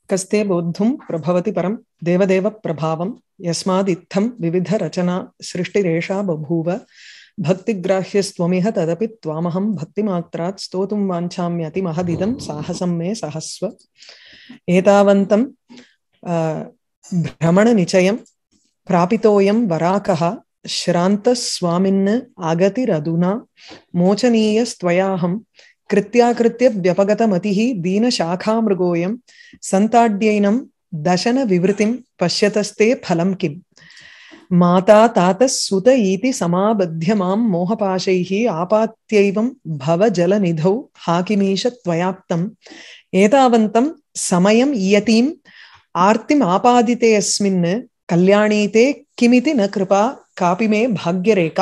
कस्ते बोद्धुं प्रभवति परं देवदेवप्रभावं यस्मादित्थं विविधरचना सृष्टिरेषा बभूव भक्तिग्राह्यस्त्वमिह तदपि त्वामहं भक्तिमात्रात् स्तोतुं वाञ्छाम्यतिमहदिदं साहसं मे सहस्व एतावन्तं भ्रमणनिचयं प्रापितोऽयं वराकः श्रान्तस्वामिन् आगतिरधुना मोचनीयस्त्वयाहं कृत्याकृत्य व्यपगतमतिः दीनशाखामृगोऽयं सन्ताड्यैनं दशनविवृतिं पश्यतस्ते फलं किम् माता तातः सुत इति समाबध्य मां मोहपाशैः आपात्यैवं भवजलनिधौ हाकिमीश त्वयाप्तम् एतावन्तं समयम् इयतीम् आर्तिम् आपादिते अस्मिन् कल्याणीते किमिति न कृपा காப்பி மே பாக்யரேகா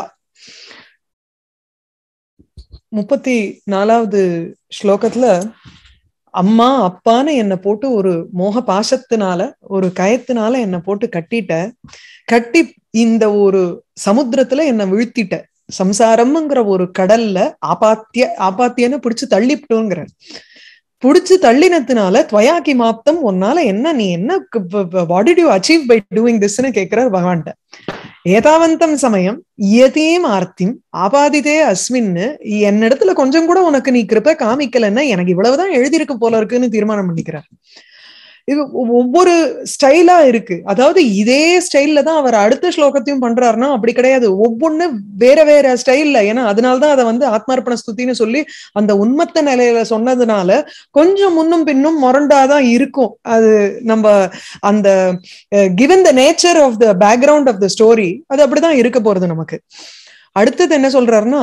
முப்பத்தி நாலாவது ஸ்லோகத்துல அம்மா அப்பான்னு என்னை போட்டு ஒரு மோக பாசத்தினால ஒரு கயத்தினால என்னை போட்டு கட்டிட்ட கட்டி இந்த ஒரு சமுத்திரத்துல என்னை வீழ்த்திட்ட சம்சாரம்ங்கிற ஒரு கடல்ல ஆபாத்திய ஆபாத்தியன்னு பிடிச்சு தள்ளிப்ட்டோங்கிற புடிச்சு தள்ளினத்தினால துவயாக்கி மாப்தம் உன்னால என்ன நீ என்ன what did you achieve by doing திஸ்ன்னு கேட்கிறார் பகவான்கிட்ட ஏதாவந்தம் சமயம் இயதீம் ஆர்த்திம் ஆபாதிதே அஸ்மின்னு என்னிடத்துல கொஞ்சம் கூட உனக்கு நீ கிருப்ப காமிக்கலன்னா எனக்கு இவ்வளவுதான் எழுதியிருக்கு போல இருக்குன்னு தீர்மானம் பண்ணிக்கிறார் இது ஒவ்வொரு ஸ்டைலா இருக்கு அதாவது இதே ஸ்டைல்ல தான் அவர் அடுத்த ஸ்லோகத்தையும் பண்றாருன்னா அப்படி கிடையாது ஒவ்வொன்னு வேற வேற ஸ்டைல்ல ஏன்னா அதனால்தான் அதை வந்து ஆத்மார்ப்பண ஸ்துதின்னு சொல்லி அந்த உண்மத்த நிலையில சொன்னதுனால கொஞ்சம் முன்னும் பின்னும் முரண்டாதான் இருக்கும் அது நம்ம அந்த given the nature of the background of the story அது அப்படிதான் இருக்க போறது நமக்கு அடுத்தது என்ன சொல்றாருன்னா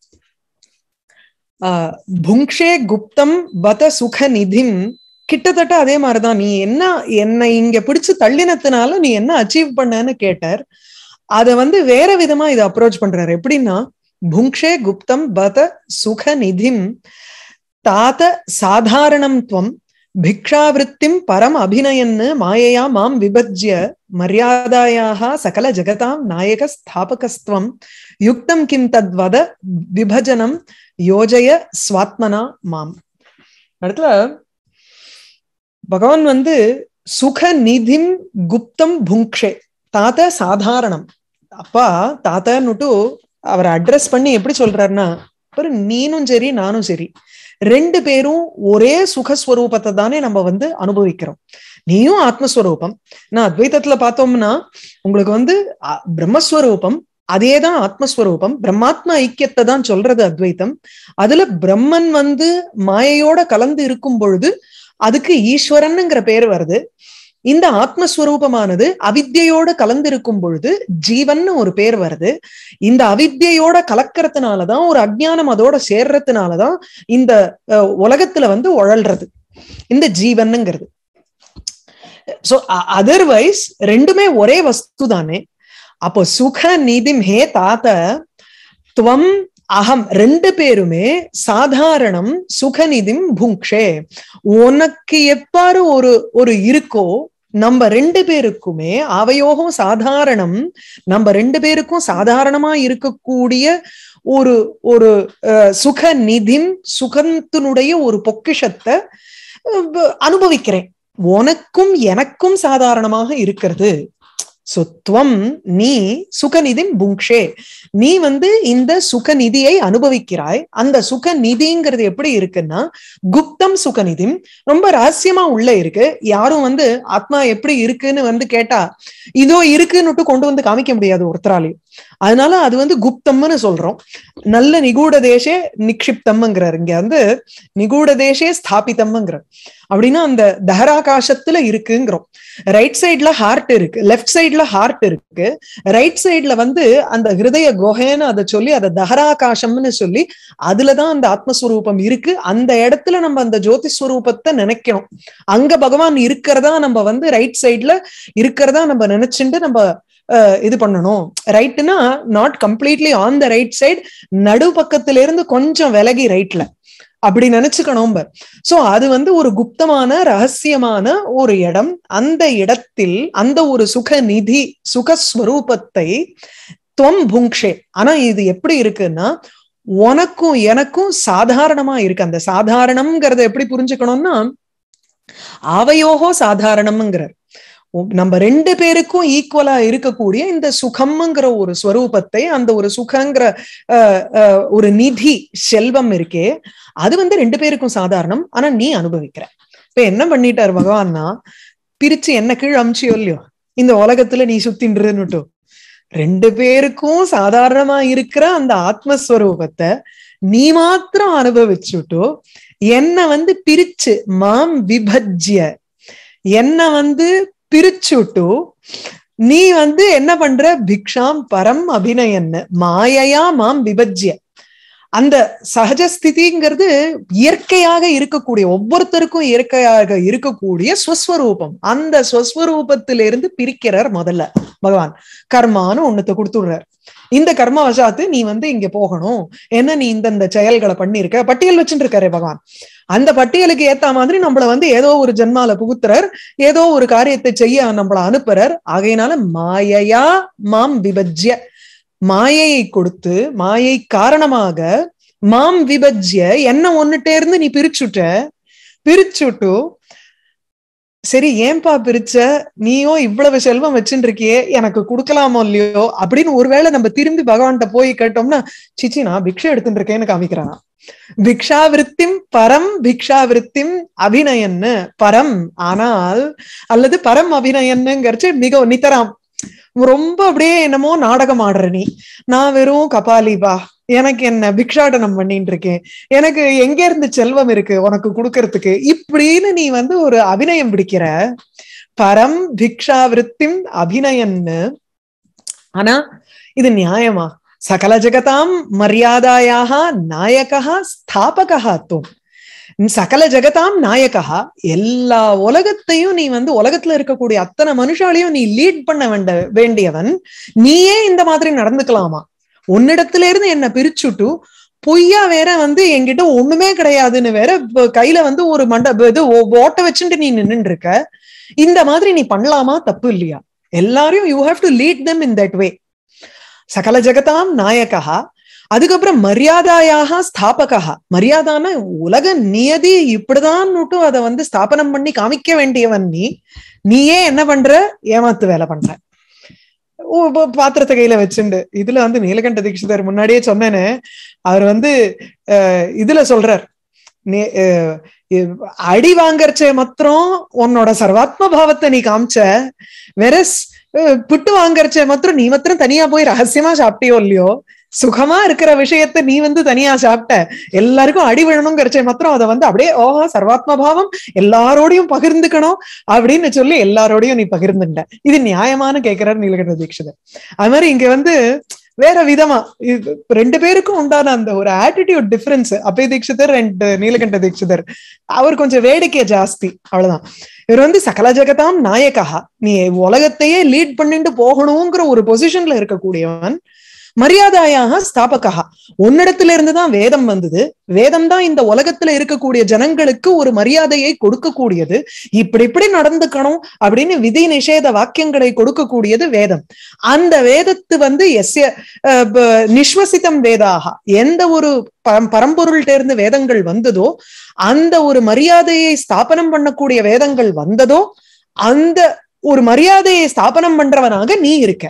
புங்ஷே குப்தம் பத சுக நிதிம் கிட்டத்தட்ட அதே மாதிரிதான் நீ என்ன என்னை இங்க பிடிச்சு தள்ளினத்தினால நீ என்ன அச்சீவ் பண்ணன்னு கேட்டார் அத வந்து வேற விதமா இதை அப்ரோச் பண்றாரு எப்படின்னா புங்ஷே குப்தம் பத சுக நிதிம் தாத சாதாரணம் துவம் பிக்ஷாவிருத்திம் பரம் அபிநயன்னு மாயையா மாம் விபஜ்ய மரியாதாயாக சகல ஜகதாம் நாயக ஸ்தாபகஸ்துவம் யுக்தம் கிம் தத்வத விபஜனம் யோஜய ஸ்வாத்மனா மாம் இடத்துல பகவான் வந்து சுக நிதிம் குப்தம் புங்ஷே தாத்த சாதாரணம் அப்பா தாத்தன்னுட்டு அவரை அட்ரஸ் பண்ணி எப்படி சொல்றாருன்னா ஒரு நீனும் சரி நானும் சரி ரெண்டு பேரும் ஒரே சுகஸ்வரூபத்தை தானே நம்ம வந்து அனுபவிக்கிறோம் நீயும் ஆத்மஸ்வரூபம் நான் அத்வைத்தத்துல பார்த்தோம்னா உங்களுக்கு வந்து பிரம்மஸ்வரூபம் அதேதான் ஆத்மஸ்வரூபம் பிரம்மாத்மா ஐக்கியத்தை தான் சொல்றது அத்வைத்தம் அதுல பிரம்மன் வந்து மாயையோட கலந்து இருக்கும் பொழுது அதுக்கு ஈஸ்வரனுங்கிற பேர் வருது இந்த ஆத்மஸ்வரூபமானது அவித்தியோட கலந்திருக்கும் பொழுது ஜீவன் ஒரு பேர் வருது இந்த அவித்தியோட கலக்கிறதுனாலதான் ஒரு அஜ்ஞானம் அதோட சேர்றதுனாலதான் இந்த உலகத்துல வந்து உழல்றது இந்த ஜீவனுங்கிறது சோ அதர்வைஸ் ரெண்டுமே ஒரே வஸ்து தானே அப்போ சுக நிதிம் ஹே தாத்த துவம் அகம் ரெண்டு பேருமே சாதாரணம் சுகநிதிம் புங்ஷே உனக்கு எப்பாரு ஒரு ஒரு இருக்கோ நம்ம ரெண்டு பேருக்குமே அவையோகம் சாதாரணம் நம்ம ரெண்டு பேருக்கும் சாதாரணமா இருக்கக்கூடிய ஒரு ஒரு சுக நிதிம் சுகத்தினுடைய ஒரு பொக்கிஷத்தை அனுபவிக்கிறேன் உனக்கும் எனக்கும் சாதாரணமாக இருக்கிறது சுத்வம் நீ சுகநிதிம் புங்ஷே நீ வந்து இந்த சுகநிதியை அனுபவிக்கிறாய் அந்த சுகநிதிங்கிறது எப்படி இருக்குன்னா குப்தம் சுகநிதிம் ரொம்ப ரகசியமா உள்ள இருக்கு யாரும் வந்து ஆத்மா எப்படி இருக்குன்னு வந்து கேட்டா இதோ இருக்குன்னுட்டு கொண்டு வந்து காமிக்க முடியாது ஒருத்தராலையும் அதனால அது வந்து குப்தம்னு சொல்றோம் நல்ல நிகூட தேசே நிக்ஷிப்தம்ங்கிறார் இங்க வந்து நிகூட தேசே ஸ்தாபிதம்ங்கிற அப்படின்னா அந்த தஹராகாசத்துல இருக்குங்கிறோம் ரைட் சைட்ல ஹார்ட் இருக்கு லெஃப்ட் சைட்ல ஹார்ட் இருக்கு ரைட் சைட்ல வந்து அந்த ஹிருதய குஹேன்னு அதை சொல்லி அதை தஹராகாசம்னு சொல்லி அதுலதான் அந்த ஆத்மஸ்வரூபம் இருக்கு அந்த இடத்துல நம்ம அந்த ஜோதிஸ்வரூபத்தை நினைக்கணும் அங்க பகவான் இருக்கிறதா நம்ம வந்து ரைட் சைட்ல இருக்கிறதா நம்ம நினைச்சுட்டு நம்ம இது பண்ணணும் ரைட்னா not completely on the right side நடு பக்கத்துல இருந்து கொஞ்சம் விலகி ரைட்ல அப்படி நினைச்சுக்கணும் சோ அது வந்து ஒரு குப்தமான ரகசியமான ஒரு இடம் அந்த இடத்தில் அந்த ஒரு சுக நிதி சுகஸ்வரூபத்தை துவம் புங்ஷே ஆனா இது எப்படி இருக்குன்னா உனக்கும் எனக்கும் சாதாரணமா இருக்கு அந்த சாதாரணம்ங்கிறத எப்படி புரிஞ்சுக்கணும்னா ஆவையோகோ சாதாரணம்ங்கிறார் உம் நம்ம ரெண்டு பேருக்கும் ஈக்குவலா இருக்கக்கூடிய இந்த சுகம்ங்கிற ஒரு ஸ்வரூபத்தை அந்த ஒரு சுகங்கிற அஹ், அஹ், ஒரு நிதி செல்வம் இருக்கே அது வந்து ரெண்டு பேருக்கும் சாதாரணம் ஆனா நீ அனுபவிக்கிற இப்ப என்ன பண்ணிட்டார் பகவான்னா பிரிச்சு என்ன கீழ் அமிச்சியோ இல்லையோ இந்த உலகத்துல நீ சுத்தின்றுன்னுட்டு ரெண்டு பேருக்கும் சாதாரணமா இருக்கிற அந்த ஆத்மஸ்வரூபத்தை நீ மாத்திரம் அனுபவிச்சுட்டு என்ன வந்து பிரிச்சு மாம் விபஜ்ய என்ன வந்து பிரிச்சுட்டு நீ வந்து என்ன பண்ற பிக்ஷாம் பரம் அபிநயன்னு மாயையா மாம் விபஜ்ய அந்த சகஜஸ்திதிங்கிறது இயற்கையாக இருக்கக்கூடிய ஒவ்வொருத்தருக்கும் இயற்கையாக இருக்கக்கூடிய ஸ்வஸ்வரூபம் அந்த ஸ்வஸ்வரூபத்திலிருந்து பிரிக்கிறார் முதல்ல பகவான் கர்மான்னு ஒண்ணுத்த கொடுத்துடுறார் இந்த கர்ம வசாத்து நீ வந்து இங்க போகணும் என்ன நீ இந்தந்த செயல்களை பண்ணிருக்க பட்டியல் வச்சுட்டு இருக்காரு பகவான் அந்த பட்டியலுக்கு ஏத்த மாதிரி நம்மள வந்து ஏதோ ஒரு ஜென்மால புகுத்துறார் ஏதோ ஒரு காரியத்தை செய்ய நம்மள அனுப்புறார் ஆகையினால மாயையா மாம் விபஜ்ய மாயையை கொடுத்து மாயை காரணமாக மாம் விபஜ்ய என்ன ஒன்னுட்டே இருந்து நீ பிரிச்சுட்ட பிரிச்சுட்டு சரி ஏன்பா பிரிச்ச நீயோ இவ்வளவு செல்வம் வச்சுட்டு இருக்கியே எனக்கு கொடுக்கலாமோ இல்லையோ அப்படின்னு ஒருவேளை நம்ம திரும்பி பகவான்கிட்ட போய் கேட்டோம்னா சிச்சி நான் பிக்ஷை எடுத்துட்டு இருக்கேன்னு காமிக்கிறான் பிக்ஷாவிருத்திம் பரம் பிக்ஷாவிருத்திம் அபிநயன்னு பரம் ஆனால் அல்லது பரம் அபிநயன்னுங்கிறச்சு மிக நித்தராம் ரொம்ப அப்படியே என்னமோ நாடகம் ஆடுற நீ நான் வெறும் கபாலிபா எனக்கு என்ன பிக்ஷாடனம் பண்ணிட்டு இருக்கேன் எனக்கு எங்க இருந்து செல்வம் இருக்கு உனக்கு கொடுக்கறதுக்கு இப்படின்னு நீ வந்து ஒரு அபிநயம் பிடிக்கிற பரம் பிக்ஷாவிருத்திம் அபிநயன்னு ஆனா இது நியாயமா சகல ஜெகதாம் மரியாதாயாக நாயகா ஸ்தாபகா துவம் சகல ஜெகதாம் நாயகா எல்லா உலகத்தையும் நீ வந்து உலகத்துல இருக்கக்கூடிய அத்தனை மனுஷாலையும் நீ லீட் பண்ண வேண்ட வேண்டியவன் நீயே இந்த மாதிரி நடந்துக்கலாமா உன்னிடத்துல இருந்து என்ன பிரிச்சுட்டு பொய்யா வேற வந்து என்கிட்ட ஒண்ணுமே கிடையாதுன்னு வேற இப்ப கையில வந்து ஒரு மண்ட இது ஓ- ஓட்ட வச்சுட்டு நீ நின்னுட்டு இருக்க இந்த மாதிரி நீ பண்ணலாமா தப்பு இல்லையா எல்லாரையும் you have to lead them in that way சகல ஜெகதாம் நாயகா அதுக்கப்புறம் மரியாதையாக ஸ்தாபகா மரியாதான உலக நியதி இப்படிதான் அதை வந்து ஸ்தாபனம் பண்ணி காமிக்க வேண்டியவன் நீ நீயே என்ன பண்ற ஏமாத்து வேலை பண்ற ஓ, ப- பாத்திரத்தை கையில வச்சுண்டு இதுல வந்து நீலகண்ட தீட்சிதர் முன்னாடியே சொன்னேனே அவர் வந்து அஹ், இதுல சொல்றார் நே- அஹ், இ- அடி வாங்கறச்சே மாத்திரம் உன்னோட சர்வாத்ம பாவத்தை நீ காமிச்ச வெரஸ் புட்டு வாங்கறச்சே மாத்திரம் நீ மாத்திரம் தனியா போய் ரகசியமா சாப்பிட்டியோ இல்லையோ சுகமா இருக்கிற விஷயத்த நீ வந்து தனியா சாப்பிட்ட எல்லாருக்கும் அடி விழணுங்கிறச்சே மாத்திரம் அதை வந்து அப்படியே ஓஹோ சர்வாத்ம பாவம் எல்லாரோடையும் பகிர்ந்துக்கணும் அப்படின்னு சொல்லி எல்லாரோடையும் நீ பகிர்ந்துட்ட இது நியாயமானு கேட்கிறார் நீலகண்ட தீட்சிதர் அது மாதிரி இங்க வந்து வேற விதமா இது ரெண்டு பேருக்கும் உண்டான அந்த ஒரு attitude difference Appaya Dikshitar and Neelakanta Dikshitar அவர் கொஞ்சம் வேடிக்கை ஜாஸ்தி அவ்வளவுதான் இவர் வந்து சகல ஜெகதாம் நாயகா நீ உலகத்தையே லீட் பண்ணிட்டு போகணுங்கிற ஒரு பொசிஷன்ல இருக்கக்கூடியவன் மரியாதையாக ஸ்தாபகா உன்னிடத்துல இருந்துதான் வேதம் வந்தது வேதம் தான் இந்த உலகத்துல இருக்கக்கூடிய ஜனங்களுக்கு ஒரு மரியாதையை கொடுக்கக்கூடியது இப்படி இப்படி நடந்துக்கணும் அப்படின்னு விதி நிஷேத வாக்கியங்களை கொடுக்கக்கூடியது வேதம் அந்த வேதத்து வந்து எஸ்ய அஹ், ப- நிஸ்வசிதம் வேதாக எந்த ஒரு பரம் பரம்பொருள்கிட்ட இருந்து வேதங்கள் வந்ததோ அந்த ஒரு மரியாதையை ஸ்தாபனம் பண்ணக்கூடிய வேதங்கள் வந்ததோ அந்த ஒரு மரியாதையை ஸ்தாபனம் பண்றவனாக நீ இருக்க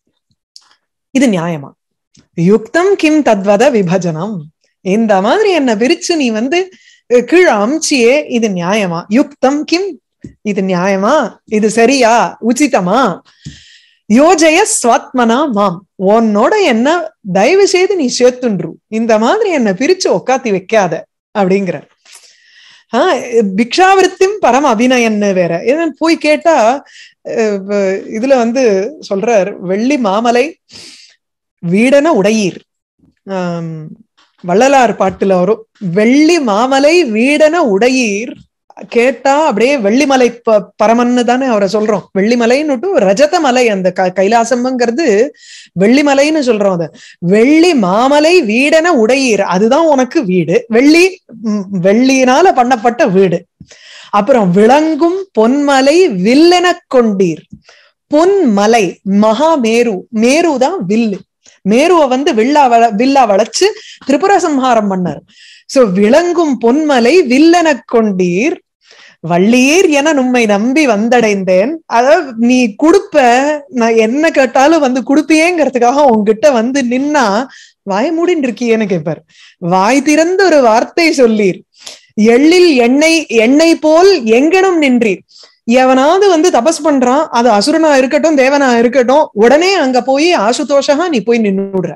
இது நியாயமா யுக்தம் கிம் தத்வத விபஜனம் இந்த மாதிரி என்ன பிரிச்சு நீ வந்து அஹ், கீழே அமிச்சியே இது நியாயமா யுக்தம் கிம் இது நியாயமா இது சரியா உச்சிதமா யோஜய ஸ்வாத்மனா மாம் உன்னோட என்ன தயவு செய்து நீ சேர்த்துன்று இந்த மாதிரி என்ன பிரிச்சு உக்காத்தி வைக்காத அப்படிங்கிறார் ஆஹ் பிக்ஷாவிருத்தியும் பரம் அபிநயன்னு வேற ஏன்னு போய் கேட்டா அஹ் வ- இதுல வந்து சொல்றார் வெள்ளி மாமலை வீடன உடையீர் ஆம், வள்ளலார் பாட்டுல வரும் வெள்ளி மாமலை வீடன உடையீர் கேட்டா அப்படியே வெள்ளிமலை ப பரமன்னு தானே அவரை சொல்றோம் வெள்ளிமலைன்னுட்டு ரஜத மலை அந்த க கைலாசம்ங்கிறது வெள்ளிமலைன்னு சொல்றோம் அது வெள்ளி மாமலை வீடன உடையீர் அதுதான் உனக்கு வீடு வெள்ளி ம், வெள்ளியினால பண்ணப்பட்ட வீடு அப்புறம் விளங்கும் பொன்மலை வில்லெனக் கொண்டீர் பொன்மலை மகாமேரு மேரு தான் வில்லு மேருவை வந்து வில்லா வள வில்லா வளைச்சு திரிபுர சம்ஹாரம் பண்ணார் சோ விளங்கும் பொன்மலை வில்லெனக் கொண்டீர் வள்ளியீர் என உம்மை நம்பி வந்தடைந்தேன் அதாவது நீ கொடுப்ப நான் என்ன கேட்டாலும் வந்து கொடுப்பியேங்கிறதுக்காக உன்கிட்ட வந்து நின்னா வாய் மூடின்னு இருக்கியேன்னு கேட்பார் வாய் திறந்த ஒரு வார்த்தை சொல்லீர் எள்ளில் எண்ணெய் எண்ணெய் போல் எங்கனும் நின்றீர் எவனாவது வந்து தபஸ் பண்றான் அது அசுரனா இருக்கட்டும் தேவனா இருக்கட்டும் உடனே அங்க போய் ஆசுதோஷகா நீ போய் நின்னுடுற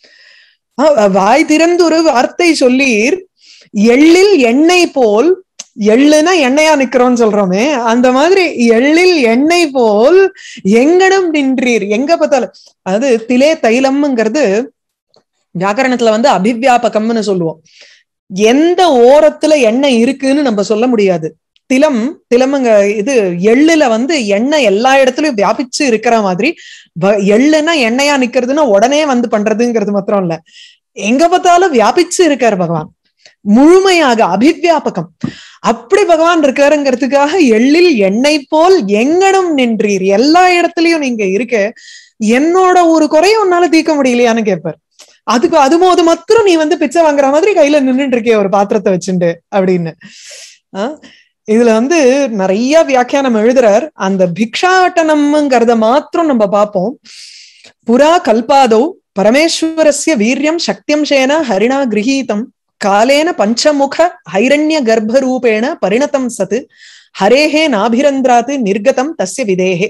வாய் திறந்து ஒரு வார்த்தை சொல்லீர் எள்ளில் எண்ணெய் போல் எள்ளுனா எண்ணெயா நிக்கிறோம்னு சொல்றோமே அந்த மாதிரி எள்ளில் எண்ணெய் போல் எங்கனும் நின்றீர் எங்க பார்த்தாலும் அதாவது திலே தைலம்ங்கிறது வியாக்கரணத்துல வந்து அபிவியாபகம்னு சொல்லுவோம் எந்த ஓரத்துல எண்ணெய் இருக்குன்னு நம்ம சொல்ல முடியாது திலம் திலமுங்க இது எள்ளுல வந்து எண்ணெய் எல்லா இடத்துலயும் வியாபிச்சு இருக்கிற மாதிரி எள்ளுன்னா எண்ணெயா நிக்கிறதுன்னா உடனே வந்து பண்றதுங்கிறது மாத்திரம் இல்ல எங்க பார்த்தாலும் வியாபிச்சு இருக்காரு பகவான் முழுமையாக அபிவியாபகம் அப்படி பகவான் இருக்காருங்கிறதுக்காக எள்ளில் எண்ணெய் போல் எங்கனும் நின்றீர் எல்லா இடத்துலயும் நீங்க இருக்க என்னோட ஒரு குறையும் உன்னால தீர்க்க முடியலையான்னு கேட்பார் அதுக்கு அது போது மாத்திரம் நீ வந்து பிச்சை வாங்குற மாதிரி கையில நின்றுட்டு இருக்கே ஒரு பாத்திரத்தை வச்சுண்டு அப்படின்னு ஆஹ் இதுல வந்து நிறைய வியாக்கியானம் எழுதுறார் அந்த பிக்ஷாட்டனம்ங்கிறத மாத்திரம் நம்ம பார்ப்போம் புறா கல்பாதோ பரமேஸ்வரஸ்ய வீரியம் சக்தியம்சேன ஹரிணா கிரகீதம் காலேன பஞ்சமுக ஹைரண்ய கர்ப்பரூபேண பரிணதம் சத் ஹரேஹே நாபிரந்திராத் நிர்கதம் தஸ்ய விதேஹே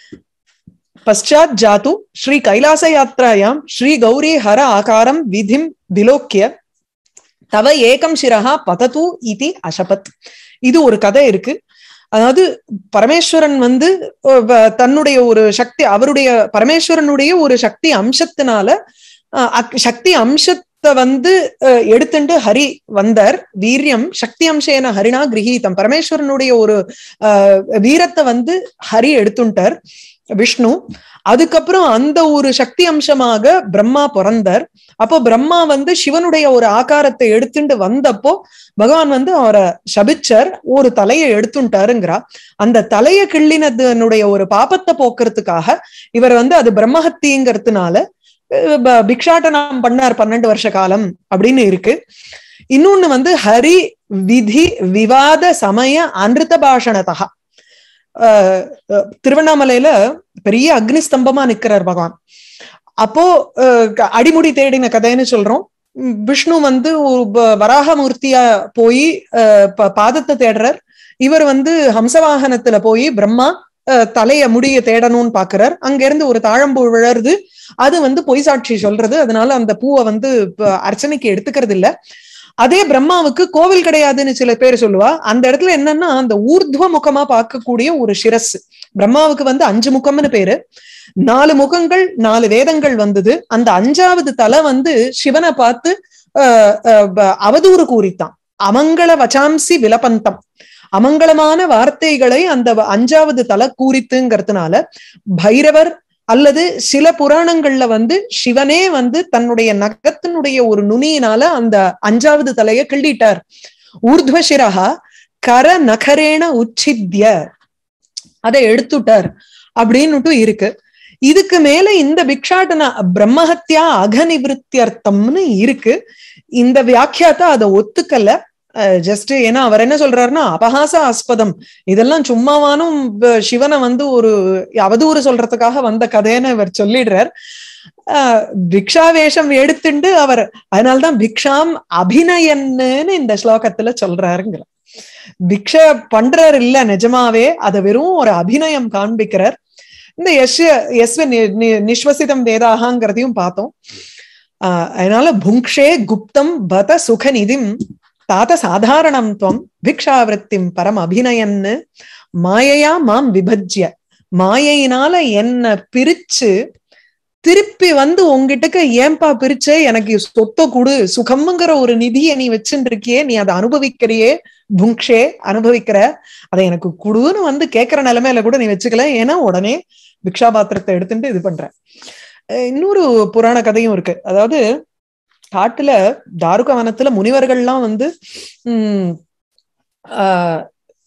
பశ్చాத் ஜாத்து ஸ்ரீ கைலாச யாத்திராயாம் ஸ்ரீ கௌரி ஹர ஆகாரம் விதிம் விலோக்கிய தவ ஏகம் சிரஹா பதது இதி அசபத் இது ஒரு கதை இருக்கு அதாவது பரமேஸ்வரன் வந்து தன்னுடைய ஒரு சக்தி அவருடைய பரமேஸ்வரனுடைய ஒரு சக்தி அம்சத்தினால சக்தி அம்சத்தை வந்து எடுத்துட்டு ஹரி வந்தார் வீரியம் சக்தி அம்சேன ஹரினா கிரகீதம் பரமேஸ்வரனுடைய ஒரு வீரத்தை வந்து ஹரி எடுத்துட்டார் விஷ்ணு அதுக்கப்புறம் அந்த ஒரு சக்தி அம்சமாக பிரம்மா பிறந்தார் அப்போ பிரம்மா வந்து சிவனுடைய ஒரு ஆகாரத்தை எடுத்துட்டு வந்தப்போ பகவான் வந்து அவரை சபிச்சர் ஒரு தலையை எடுத்துட்டாருங்கிறா அந்த தலையை கிள்ளினதனுடைய ஒரு பாப்பத்தை போக்குறதுக்காக இவர் வந்து அது பிரம்மஹத்திங்கிறதுனால பிக்ஷாட்டனம் பண்ணார் பன்னெண்டு வருஷ காலம் அப்படின்னு இருக்கு இன்னொன்னு வந்து ஹரி விதி விவாத சமய அனிருத்த பாஷணதா திருவண்ணாமலையில பெரிய அக்னி ஸ்தம்பமா நிக்கிறார் பகவான் அப்போ அடிமுடி தேடின கதைன்னு சொல்றோம் விஷ்ணு வந்து வராகமூர்த்தியா போய் பாதத்தை தேடுறார் இவர் வந்து ஹம்சவாகனத்துல போய் பிரம்மா தலைய முடிய தேடணும்னு பாக்குறார் அங்க இருந்து ஒரு தாழம்பூ விழருது அது வந்து பொய் சாட்சி சொல்றது அதனால அந்த பூவை வந்து அர்ச்சனைக்கு எடுத்துக்கிறது இல்ல அதே பிரம்மாவுக்கு கோவில் கிடையாதுன்னு சில பேர் சொல்லுவா அந்த இடத்துல என்னன்னா அந்த ஊர்துவ முகமா பார்க்கக்கூடிய ஒரு சிரஸ் பிரம்மாவுக்கு வந்து அஞ்சு முகம்னு பேரு நாலு முகங்கள் நாலு வேதங்கள் வந்தது அந்த அஞ்சாவது தலை வந்து சிவனை பார்த்து அவதூறு கூறித்தான் அமங்கள வச்சாம்சி விலபந்தம் அமங்கலமான வார்த்தைகளை அந்த அஞ்சாவது தலை கூறித்துங்கிறதுனால பைரவர் அல்லது சில புராணங்கள்ல வந்து சிவனே வந்து தன்னுடைய நகத்தினுடைய ஒரு நுனியினால அந்த அஞ்சாவது தலைய கிள்ளிட்டார் ஊர்துவசிரகா கர நகரேன உச்சித்ய அதை எடுத்துட்டார் அப்படின்னுட்டு இருக்கு இதுக்கு மேல இந்த பிக்ஷாட்டன பிரம்மஹத்யா அகநிவிருத்தியர்த்தம்னு இருக்கு இந்த வியாக்கியாத்த அதை ஒத்துக்கல ஜஸ்ட் ஏன்னா அவர் என்ன சொல்றாருன்னா அபகாச ஆஸ்பதம் இதெல்லாம் சும்மாவானும் சிவனை வந்து ஒரு அவதூறு சொல்றதுக்காக வந்த கதைன்னு இவர் சொல்லிடுறார் பிக்ஷா வேஷம் எடுத்துண்டு அவர் அதனால்தான் பிக்ஷாம் அபிநயன்னு இந்த ஸ்லோகத்துல சொல்றாருங்கிற பிக்ஷ பண்றார் இல்ல நிஜமாவே அதை வெறும் ஒரு அபிநயம் காண்பிக்கிறார் இந்த எஸ் எஸ்வ நிஸ்வசிதம் வேதாகாங்கிறதையும் பார்த்தோம் ஆஹ் அதனால புங்ஷே குப்தம் பத சுகநிதிம் தாத்த சாதாரணம் துவம் பிக்ஷாவிரத்திம் பரம் அபிநயன்னு மாயையா மாம் விபஜ்ய மாயையினால என்ன பிரிச்சு திருப்பி வந்து உங்ககிட்டக்கு ஏன்பா பிரிச்சே எனக்கு சொத்த குடு சுகம்ங்கிற ஒரு நிதியை நீ வச்சுட்டு இருக்கியே நீ அதை அனுபவிக்கிறியே புங்ஷே அனுபவிக்கிற அதை எனக்கு குடுன்னு வந்து கேட்கிற நிலைமையில கூட நீ வச்சுக்கல ஏன்னா உடனே பிக்ஷா பாத்திரத்தை எடுத்துட்டு இது பண்ற இன்னொரு புராண கதையும் இருக்கு அதாவது காட்டுல தாருக வனத்துல முனிவர்கள்லாம் வந்து உம் ஆஹ்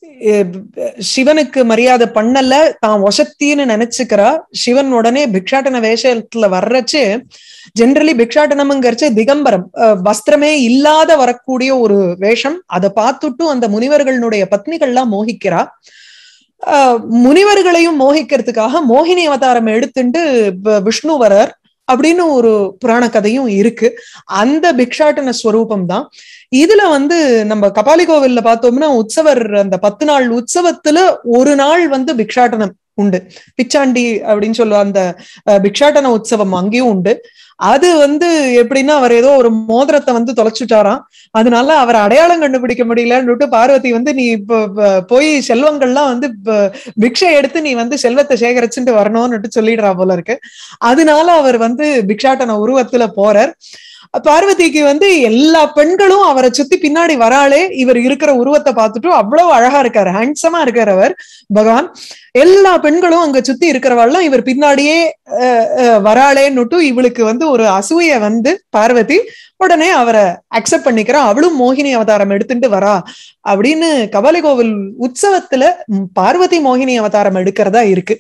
சிவனுக்கு மரியாதை பண்ணல தான் ஒசத்தின்னு நினைச்சுக்கிறா சிவன் உடனே பிக்ஷாட்டன வேஷத்துல வர்றச்சு ஜென்ரலி பிக்ஷாட்டனம்ங்கிறச்சு திகம்பரம் வஸ்திரமே இல்லாத வரக்கூடிய ஒரு வேஷம் அதை பார்த்துட்டு அந்த முனிவர்களுடைய பத்னிகள்லாம் மோகிக்கிறா முனிவர்களையும் மோகிக்கிறதுக்காக மோகினி அவதாரம் எடுத்துட்டு விஷ்ணு வரர் அப்படின்னு ஒரு புராண கதையும் இருக்கு அந்த பிக்ஷாட்டன ஸ்வரூபம் தான் இதுல வந்து நம்ம கபாலி கோவில்ல பார்த்தோம்னா உற்சவர் அந்த பத்து நாள் உற்சவத்துல ஒரு நாள் வந்து பிக்ஷாட்டனம் உண்டு பிச்சாண்டி அப்படின்னு சொல்லுவா அந்த பிக்ஷாட்டன உற்சவம் அங்கேயும் உண்டு அது வந்து எப்படின்னா அவர் ஏதோ ஒரு மோதிரத்தை வந்து தொலைச்சுட்டாராம் அதனால அவர் அடையாளம் கண்டுபிடிக்க முடியலன்னுட்டு பார்வதி வந்து நீ இப்போ போய் செல்வங்கள்லாம் வந்து பிக்ஷை எடுத்து நீ வந்து செல்வத்தை சேகரிச்சுட்டு வரணும்னுட்டு சொல்லிடுறா போல இருக்கு அதனால அவர் வந்து பிக்ஷாட்டன உருவத்துல போறார் பார்வதிக்கு வந்து எல்லா பெண்களும் அவரை சுத்தி பின்னாடி வராளே இவர் இருக்கிற உருவத்தை பார்த்துட்டு அவ்வளவு அழகா இருக்காரு ஹேண்ட்ஸமா இருக்காரு அவர் பகவான் எல்லா பெண்களும் அங்க சுத்தி இருக்கிறவாள்லாம் இவர் பின்னாடியே வராளேன்னுட்டு இவளுக்கு வந்து ஒரு அசூய வந்து பார்வதி உடனே அவரை அக்செப்ட் பண்ணிக்கிறா அவளும் மோகினி அவதாரம் எடுத்துட்டு வரா அப்படின்னு கபாலி கோவில் உற்சவத்துல பார்வதி மோகினி அவதாரம் எடுக்கிறதா இருக்கு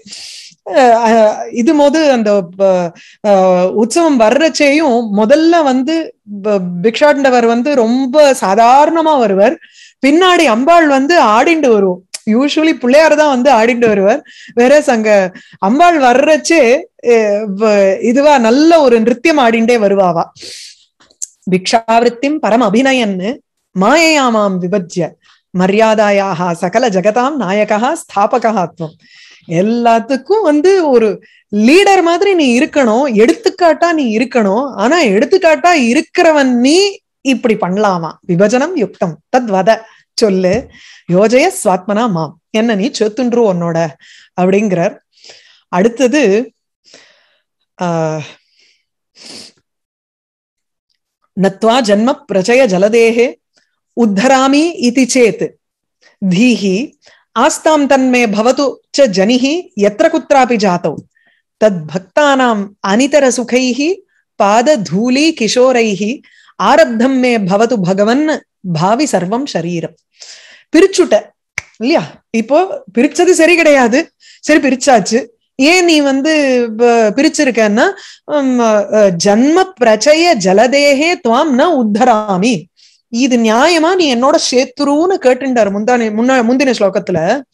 இது போது அந்த உற்சவம் வர்றச்சேயும் முதல்ல வந்து பிக்ஷாண்டவர் வந்து ரொம்ப சாதாரணமா வருவார் பின்னாடி அம்பாள் வந்து ஆடிண்டு வருவோம் யூஸ்வலி பிள்ளையார் தான் வந்து ஆடிட்டு வருவார் வேற அங்க அம்பாள் வர்றச்சே இதுவா நல்ல ஒரு நிருத்தியம் ஆடிண்டே வருவாவா பிக்ஷாவிருத்திம் பரம் அபிநயன்னு மாயையாமாம் விபஜ்ய மரியாதாயாக சகல ஜெகதாம் நாயகா ஸ்தாபகாத்வம் எல்லாத்துக்கும் வந்து ஒரு லீடர் மாதிரி நீ இருக்கணும் எடுத்துக்காட்டா நீ இருக்கணும் ஆனா எடுத்துக்காட்டா இருக்கிறவன் நீ இப்படி பண்ணலாமா விபஜனம் யுக்தம் தத் வத சொல்லு யோஜய சுவாத்மனா மாம் என்ன நீ சொத்துன்று உன்னோட அப்படிங்கிறார் அடுத்தது ஆஹ் நத்வா ஜன்ம பிரச்சய ஜலதேகே உத்தராமி இதி சேத் தீஹி ஆஸ்தாம் தன்மே பவது ச ஜனிஹி எத்திர குत्रापि ஜாதௌ தத் பக்தானாம் அனிதர சுகைஹி பாத தூலி கிஷோரைஹி ஆரப்தம் மே பவது பகவன் பாவி சர்வம் சரீரம் பிரிச்சுட்ட இல்லையா இப்போ பிரிச்சது சரி கிடையாது சரி பிரிச்சாச்சு ஏன் நீ வந்து பிரிச்சிருக்கன்னா ஜன்ம பிரச்சய ஜலதேகே துவாம் ந உத்தராமி இது நியாயமா நீ என்னோட சேத்துருன்னு கேட்டுட்டாரு முந்தானே முன்னா முந்தின ஸ்லோகத்துல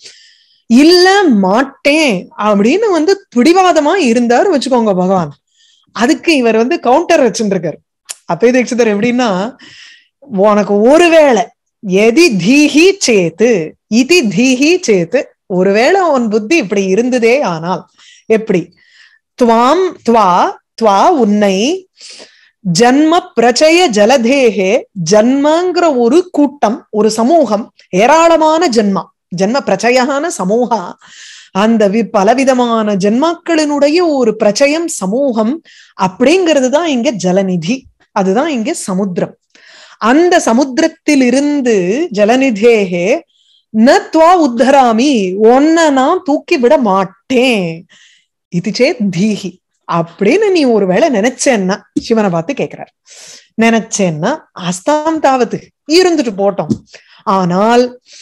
இல்ல மாட்டேன் அப்படின்னு வந்து பிடிவாதமா இருந்தாரு வச்சுக்கோங்க பகவான் அதுக்கு இவர் வந்து கவுண்டர் வச்சுருக்காரு அப்பே தீட்சிதர் எப்படின்னா உனக்கு ஒருவேளை எதி தீஹி சேத்து இதி தீஹி சேத்து ஒருவேளை உன் புத்தி இப்படி இருந்ததே ஆனால் எப்படி துவாம் துவா துவா உன்னை ஜன்ம பிரச்சய ஜலதேகே ஜன்மங்கிற ஒரு கூட்டம் ஒரு சமூகம் ஏராளமான ஜென்மா ஜென்ம பிரச்சயான சமூகா அந்த வி பலவிதமான ஜென்மாக்களினுடைய ஒரு பிரச்சயம் சமூகம் அப்படிங்கிறது தான் இங்க ஜலநிதி அதுதான் இங்க சமுத்திரம் அந்த சமுத்திரத்தில் இருந்து ஜலநிதேகே ந துவா உத்தராமி ஒன்ன நான் தூக்கி விட மாட்டேன் இது சே தீஹி அப்படின்னு நீ ஒருவேளை நினைச்சேன்னா சிவனை பார்த்து கேக்குறார் நினைச்சேன்னா அஸ்தாம் தாவது இருந்துட்டு போட்டோம் ஆனால்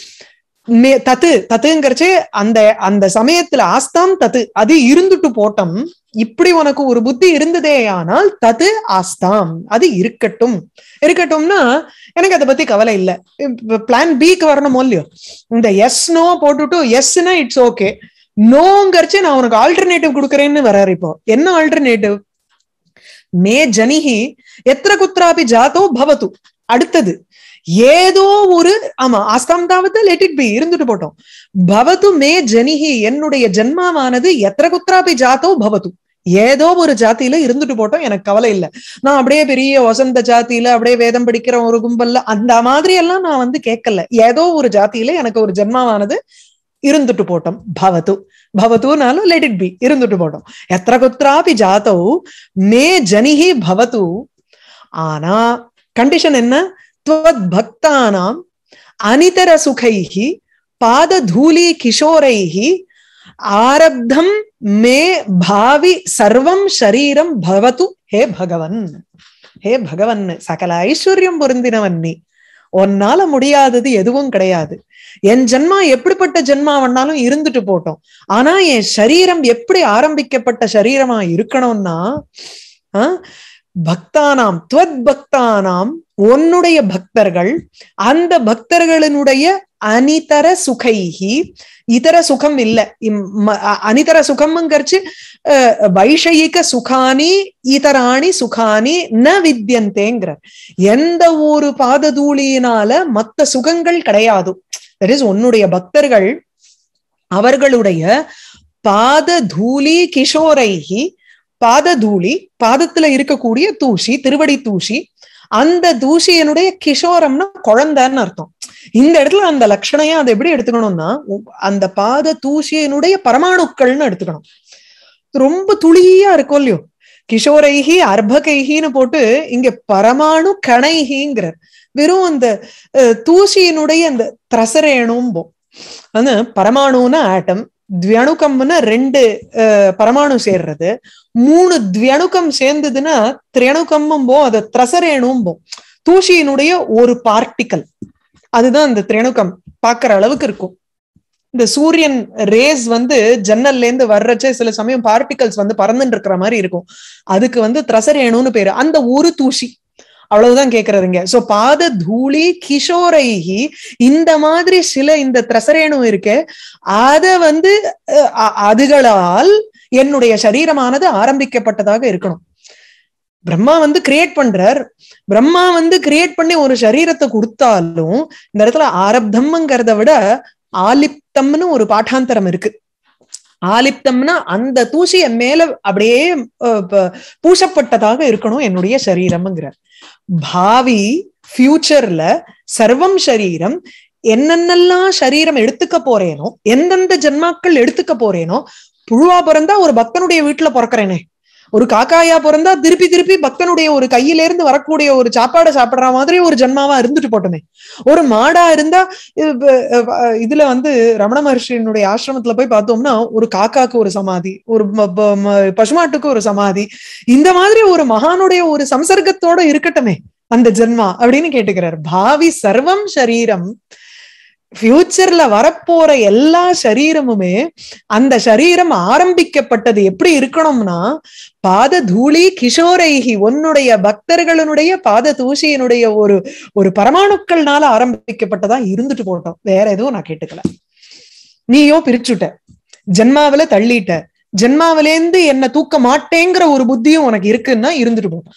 மே தத்து தத்துங்கிறச்சு அந்த அந்த சமயத்துல ஆஸ்தாம் தத்து அது இருந்துட்டு போட்டோம் இப்படி உனக்கு ஒரு புத்தி இருந்ததே ஆனால் தத்து ஆஸ்தாம் அது இருக்கட்டும் இருக்கட்டும்னா எனக்கு அதை பத்தி கவலை இல்லை பிளான் பிக்கு வரணுமோ இல்லையோ இந்த எஸ் நோ போட்டுட்டு எஸ்னா இட்ஸ் ஓகே நோங்கரிச்சு நான் உனக்கு ஆல்டர்னேட்டிவ் கொடுக்குறேன்னு வர்றாரு இப்போ என்ன ஆல்டர்னேட்டிவ் மே ஜனிஹி எத்திர குத்ராபி ஜாத்தோ பவத்து அடுத்தது ஏதோ ஒரு ஆமா ஆஸ்தாம் தாவது லெட் இட் பி இருந்துட்டு போட்டோம் பவது மே ஜனிஹி என்னுடைய ஜென்மாவானது எத்திர குத்ராபி ஜாத்தோ பவத்து ஏதோ ஒரு ஜாத்தியில இருந்துட்டு போட்டோம் எனக்கு கவலை இல்லை நான் அப்படியே பெரிய வசந்த ஜாத்தியில அப்படியே வேதம் படிக்கிற ஒரு கும்பல்ல அந்த மாதிரி எல்லாம் நான் வந்து கேட்கல ஏதோ ஒரு ஜாத்தியில எனக்கு ஒரு ஜென்மாவானது இருந்துட்டு போட்டோம் பவது பவத்துனாலும் லெட் இட் பி இருந்துட்டு போட்டோம் எத்திர குத்ராபி ஜாத்தோ மே ஜனிஹி பவது ஆனா கண்டிஷன் என்ன பக்தானாம் அனிதர சுகைஹி பாததூலி கிஷோரைஹி ஆரப்தம் மே பாவி சர்வம் ஷரீரம் பவத்து ஹே பகவன் ஹே பகவன் சகல ஐஸ்வர்யம் பொருந்தினவன் நீ உன்னால முடியாதது எதுவும் கிடையாது என் ஜென்மா எப்படிப்பட்ட ஜென்மாவன்னாலும் இருந்துட்டு போட்டோம் ஆனா என் சரீரம் எப்படி ஆரம்பிக்கப்பட்ட சரீரமா இருக்கணும்னா ஆஹ் பக்தானாம் துவத் பக்தானாம் உன்னுடைய பக்தர்கள் அந்த பக்தர்களினுடைய அனிதர சுகைஹி இதர சுகம் இல்ல இம்- ம- அ- அனிதர சுகம்ங்கிறச்சு அஹ், வைஷயிக சுகானி இதராணி சுகானி ந வித்யந்தேங்கிற எந்த ஒரு பாததூளியினால மத்த சுகங்கள் கிடையாது தட் இஸ் உன்னுடைய பக்தர்கள் அவர்களுடைய பாத தூளி கிஷோரைகி பாததூளி பாதத்துல இருக்கக்கூடிய தூசி திருவடி தூசி அந்த தூசியனுடைய கிஷோரம்னா குழந்தைன்னு அர்த்தம் இந்த இடத்துல அந்த லட்சணையா அதை எப்படி எடுத்துக்கணும்னா உ- அந்த பாத தூசியனுடைய பரமாணுக்கள்னு எடுத்துக்கணும் ரொம்ப துளியா இருக்கும் இல்லையோ கிஷோரைகி அர்ப்பகைகின்னு போட்டு இங்க பரமாணு கணைகிங்கிற வெறும் அந்த அஹ், தூசியினுடைய அந்த திரசரேணும்போம் அது பரமாணுன்னா ஆட்டம் துவணுக்கம்னா ரெண்டு அஹ், பரமாணு சேர்றது மூணு துவணுக்கம் சேர்ந்ததுன்னா திரணுக்கம்போ அது திரசரேணும்போம் தூசியினுடைய ஒரு பார்ட்டிக்கல் அதுதான் அந்த திரணுக்கம் பார்க்கிற அளவுக்கு இருக்கும் இந்த சூரியன் ரேஸ் வந்து ஜன்னல்ல இருந்து வர்றச்சே சில சமயம் பார்ட்டிகல்ஸ் வந்து பறந்துட்டு இருக்கிற மாதிரி இருக்கும் அதுக்கு வந்து திரசரேணுன்னு பேரு அந்த ஒரு தூசி அவ்வளவுதான் கேக்குறதுங்க சோ பாத தூளி கிஷோரைகி இந்த மாதிரி சில இந்த திரசரேணு இருக்கு அத வந்து அஹ், அ- அதுகளால் என்னுடைய சரீரமானது ஆரம்பிக்கப்பட்டதாக இருக்கணும் பிரம்மா வந்து கிரியேட் பண்றார் பிரம்மா வந்து கிரியேட் பண்ணி ஒரு சரீரத்தை கொடுத்தாலும் இந்த இடத்துல ஆரப்தம்ங்கிறத விட ஆலிப்தம்னு ஒரு பாட்டாந்தரம் இருக்கு ஆலிப்தம்னா அந்த தூசி என் மேல அப்படியே அஹ், ப- பூசப்பட்டதாக இருக்கணும் என்னுடைய சரீரம்ங்கிறார் பாவி ஃபியூச்சர்ல சர்வம் சரீரம் என்னென்னலாம் சரீரம் எடுத்துக்க போறேனோ எந்தெந்த ஜென்மாக்கள் எடுத்துக்க போறேனோ புழுவா பிறந்தா ஒரு பக்தனுடைய வீட்டுல பிறக்கிறேனே ஒரு காக்காயா பிறந்தா திருப்பி திருப்பி பக்தனுடைய ஒரு கையில இருந்து வரக்கூடிய ஒரு சாப்பாடை சாப்பிடுற மாதிரி ஒரு ஜென்மாவா இருந்துட்டு போட்டுமே ஒரு மாடா இருந்தா இப்ப, அஹ், இதுல வந்து ரமண மகர்ஷியினுடைய ஆசிரமத்துல போய் பார்த்தோம்னா ஒரு காக்காக்கு ஒரு சமாதி ஒரு ம- ப- ம- பசுமாட்டுக்கு ஒரு சமாதி இந்த மாதிரி ஒரு மகானுடைய ஒரு சம்சர்க்கத்தோட இருக்கட்டுமே அந்த ஜென்மா அப்படின்னு கேட்டுக்கிறார் பாவி சர்வம் சரீரம் ஃபியூச்சர்ல வரப்போற எல்லா சரீரமுமே அந்த சரீரம் ஆரம்பிக்கப்பட்டது எப்படி இருக்கணும்னா பாத தூளி கிஷோரைகி உன்னுடைய பக்தர்களுடைய பாத தூசியினுடைய ஒரு ஒரு பரமாணுக்கள்னால ஆரம்பிக்கப்பட்டதா இருந்துட்டு போட்டோம் வேற எதுவும் நான் கேட்டுக்கல நீயோ பிரிச்சுட்ட ஜென்மாவில தள்ளிட்ட ஜென்மாவிலேந்து என்ன தூக்க மாட்டேங்கிற ஒரு புத்தியும் உனக்கு இருக்குன்னா இருந்துட்டு போட்டோம்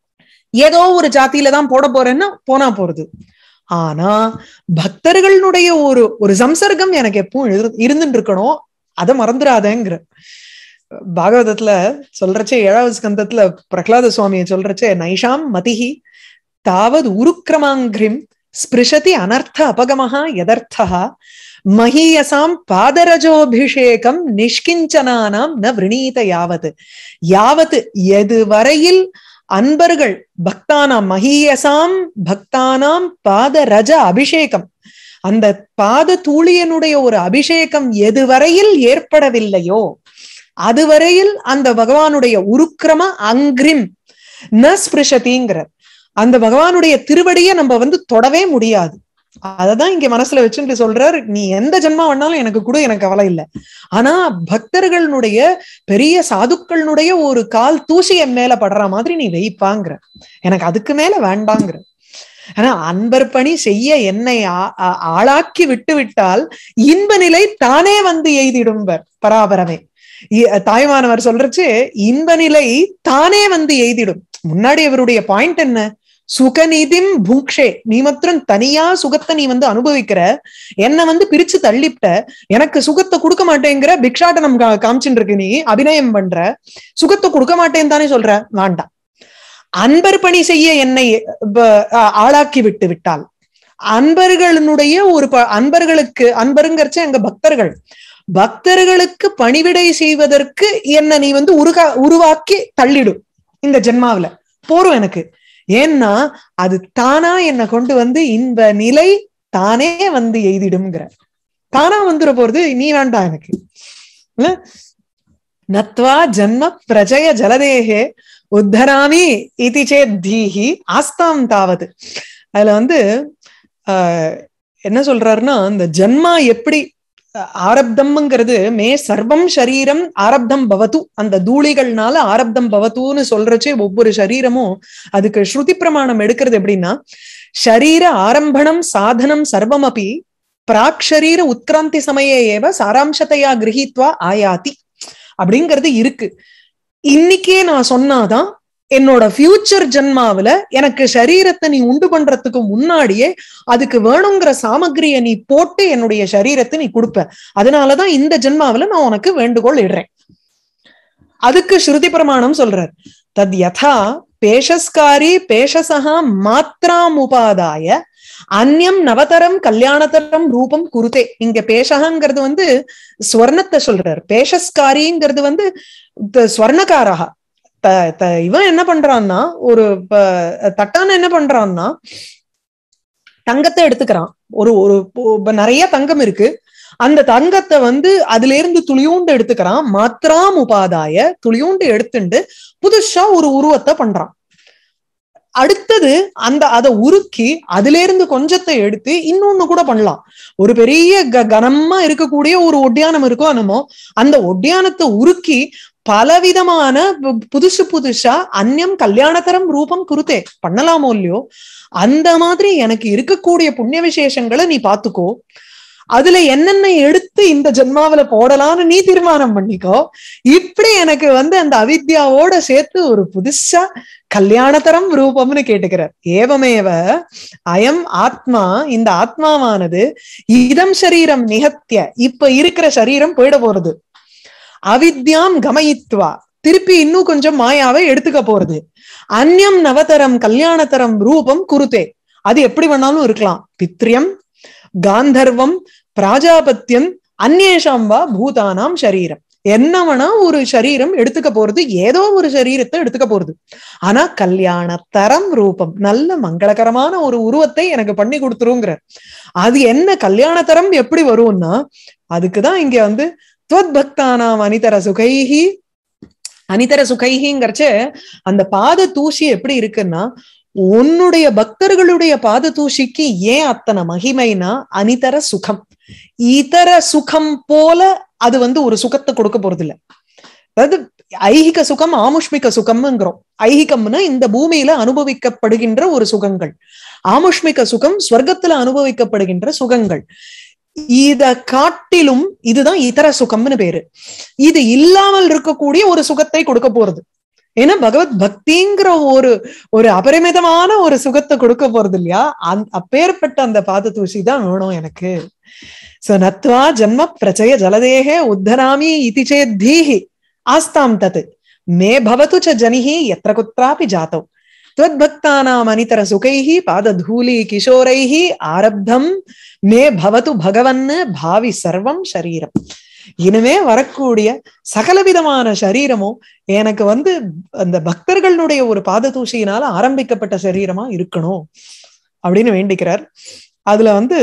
ஏதோ ஒரு ஜாத்தியில தான் போட போறேன்னா போனா போறது ஆனா பக்தர்களுடைய ஒரு ஒரு சம்சர்க்கம் எனக்கு எப்பவும் இரு- இருந்துட்டு இருக்கணும் அதை மறந்துடாதேங்கிற பாகவதத்துல சொல்றச்சே ஏழாவது ஸ்கந்தத்துல பிரகலாத சுவாமியை சொல்றச்சே நைஷாம் மதிஹி தாவது உருக்கிரமாங்கிரிம் ஸ்பிருஷதி அனர்த்த அபகமஹா யதர்த்தா மகீயசாம் பாதரஜோபிஷேகம் நிஷ்கிஞ்சனானாம் ந விரணீத யாவது யாவத்து எது வரையில் அன்பர்கள் பக்தானாம் மகீயசாம் பக்தானாம் பாத ரஜ அபிஷேகம் அந்த பாத தூளியனுடைய ஒரு அபிஷேகம் எதுவரையில் ஏற்படவில்லையோ அதுவரையில் அந்த பகவானுடைய உருக்கிரம அங்கிரிம் ந ஸ்பிருஷதிங்கிற அந்த பகவானுடைய திருவடியை நம்ம வந்து தொடவே முடியாது அததான் இங்க மனசுல வச்சுட்டு சொல்றார் நீ எந்த ஜென்மா வேணாலும் எனக்கு கூட எனக்கு கவலை இல்லை ஆனா பக்தர்களுடைய பெரிய சாதுக்களுடைய ஒரு கால் தூசி என் மேல படுற மாதிரி நீ வைப்பாங்கிற எனக்கு அதுக்கு மேல வேண்டாங்கிற ஆனா அன்பர் பணி செய்ய என்னை ஆ- ஆ- ஆளாக்கி விட்டு விட்டால் இன்ப நிலை தானே வந்து எய்திடும்பர் பராபரமே இ- தாய்மானவர் சொல்றச்சு இன்ப நிலை தானே வந்து எய்திடும் முன்னாடி இவருடைய பாயிண்ட் என்ன சுகநிதிம் புங்க்ஷே நீ மாத்திரம் தனியா சுகத்தை நீ வந்து அனுபவிக்கிற என்ன வந்து பிரிச்சு தள்ளிப்ட எனக்கு சுகத்தை கொடுக்க மாட்டேங்கிற பிக்ஷாட்டனம் கா- காமிச்சுட்டு இருக்கு நீ அபிநயம் பண்ற சுகத்தை கொடுக்க மாட்டேன்னு தானே சொல்ற வேண்டாம் அன்பர் பணி செய்ய என்னை ப- ஆ- ஆளாக்கி விட்டு விட்டால் அன்பர்களுடைய ஒரு ப- அன்பர்களுக்கு அன்பருங்கிறச்ச எங்க பக்தர்கள் பக்தர்களுக்கு பணிவிடை செய்வதற்கு என்ன நீ வந்து உருகா உருவாக்கி தள்ளிடும் இந்த ஜென்மாவுல போரும் எனக்கு ஏன்னா அது தானா என்னை கொண்டு வந்து இந்த நிலை தானே வந்து எய்திடும்ங்கிற தானா வந்துட போறது நீ வேண்டாம் எனக்கு இல்ல? நத்வா ஜன்ம பிரஜய ஜலதேகே உத்தராமி இதி சேத் தீஹி ஆஸ்தாம் தாவது அதுல வந்து ஆஹ் என்ன சொல்றாருன்னா இந்த ஜன்மா எப்படி அஹ், ஆரப்தம்ங்கிறது மே சர்வம் சரீரம் ஆரப்தம் பவத்து அந்த தூளிகள்னால ஆரப்தம் பவத்துன்னு சொல்றச்சே ஒவ்வொரு சரீரமும் அதுக்கு ஸ்ருதி பிரமாணம் எடுக்கிறது எப்படின்னா ஷரீர ஆரம்பணம் சாதனம் சர்வமபி பிராக் ஷரீர உத்கிராந்தி சமயே ஏவ சாராம்சத்தையா கிரகித்வா ஆயாதி அப்படிங்கிறது இருக்கு இன்னைக்கே நான் சொன்னாதான் என்னோட ஃபியூச்சர் ஜென்மாவுல எனக்கு சரீரத்தை நீ உண்டு பண்றதுக்கு முன்னாடியே அதுக்கு வேணுங்கிற சாமகிரிய நீ போட்டு என்னுடைய சரீரத்தை நீ கொடுப்ப அதனாலதான் இந்த ஜென்மாவுல நான் உனக்கு வேண்டுகோள் இடுறேன் அதுக்கு ஸ்ருதி பிரமாணம் சொல்றார் தத் யதா பேஷஸ்காரி பேஷசகா மாத்திராம் உபாதாய அந்யம் நவதரம் கல்யாணதரம் ரூபம் குருதே இங்க பேஷகங்கிறது வந்து ஸ்வர்ணத்தை சொல்றார் பேஷஸ்காரிங்கிறது வந்து த- ஸ்வர்ணக்காரகா த- த- இவன் என்ன பண்றான்னா ஒரு ப- தட்டான என்ன பண்றான்னா தங்கத்தை எடுத்துக்கிறான் ஒரு ஒரு இப்ப நிறைய தங்கம் இருக்கு அந்த தங்கத்தை வந்து அதுல இருந்து துளியூண்டு எடுத்துக்கிறான் மாத்திராம் உபாதாய துளியூண்டு எடுத்துண்டு புதுசா ஒரு உருவத்தை பண்றான் அடுத்தது அந்த அதை உருக்கி அதுல இருந்து கொஞ்சத்தை எடுத்து இன்னொன்னு கூட பண்ணலாம் ஒரு பெரிய க- கனமா இருக்கக்கூடிய ஒரு ஒட்டியானம் இருக்கோ என்னமோ அந்த ஒட்டியானத்தை உருக்கி பலவிதமான பு- புதுசு புதுசா அந்யம் கல்யாணத்தரம் ரூபம் குருத்தே பண்ணலாமோ இல்லையோ அந்த மாதிரி எனக்கு இருக்கக்கூடிய புண்ணிய விசேஷங்களை நீ பாத்துக்கோ அதுல என்னென்ன எடுத்து இந்த ஜென்மாவில போடலாம்னு நீ தீர்மானம் பண்ணிக்கோ இப்படி எனக்கு வந்து அந்த அவித்யாவோட சேர்த்து ஒரு புதுசா கல்யாணத்தரம் ரூபம்னு கேட்டுக்கிறார் ஏவமேவ அயம் ஆத்மா இந்த ஆத்மாவானது இதம் சரீரம் நிகத்திய இப்ப இருக்கிற சரீரம் போயிட போறது அவித்யாம் கமயித்வா திருப்பி இன்னும் கொஞ்சம் மாயாவை எடுத்துக்க போறது அந்யம் நவதரம் கல்யாணத்தரம் ரூபம் குருத்தே அது எப்படி வேணாலும் இருக்கலாம் பித்ரியம் காந்தர்வம் பிராஜாபத்தியம் அந்நேஷாம் வா பூதானாம் சரீரம் என்னவனா ஒரு சரீரம் எடுத்துக்க போறது ஏதோ ஒரு சரீரத்தை எடுத்துக்க போறது ஆனா கல்யாண தரம் ரூபம் நல்ல மங்களகரமான ஒரு உருவத்தை எனக்கு பண்ணி கொடுத்துருங்கிற அது என்ன கல்யாண தரம் எப்படி வரும்னா அதுக்குதான் இங்க வந்து துவத் பக்தானாம் அனிதர சுகைஹி அனிதர சுகைஹிங்கிறச்ச அந்த பாத தூசி எப்படி இருக்குன்னா உன்னுடைய பக்தர்களுடைய பாத தூசிக்கு ஏன் அத்தனை மகிமைனா அனிதர சுகம் இதர சுகம் போல அது வந்து ஒரு சுகத்தை கொடுக்க போறது இல்ல அதாவது ஐகிக சுகம் ஆமுஷ்மிக சுகம்ங்கிறோம் ஐகிகம்னா இந்த பூமியில அனுபவிக்கப்படுகின்ற ஒரு சுகங்கள் ஆமுஷ்மிக சுகம் ஸ்வர்க்கத்துல அனுபவிக்கப்படுகின்ற சுகங்கள் இத காட்டிலும் இதுதான் இதர சுகம்னு பேரு இது இல்லாமல் இருக்கக்கூடிய ஒரு சுகத்தை கொடுக்க போறது ஏன்னா பகவத் பக்திங்கிற ஒரு ஒரு அபரிமிதமான ஒரு சுகத்தை கொடுக்க போறது இல்லையா அந் அப்பேற்பட்ட அந்த பாத தூசி தான் வேணும் எனக்கு சோ நத்வா ஜன்ம பிரச்சய ஜலதேகே உத்தராமி இதி சேத் தீஹி ஆஸ்தாம் தத் மே பவத்து ச ஜனிஹி எத்திர குத்ராபி ஜாத்தோ त्वद्भक्तानाम् अनितर सुखैः पादधूली किशोरैः ஆரப்தம் மே பவது பகவன் பாவி சர்வம் சரீரம் இனிமே வரக்கூடிய சகலவிதமான சரீரமும் எனக்கு வந்து அந்த பக்தர்களுடைய ஒரு பாத தூசியினால ஆரம்பிக்கப்பட்ட சரீரமா இருக்கணும் அப்படின்னு வேண்டிக்கிறார் அதுல வந்து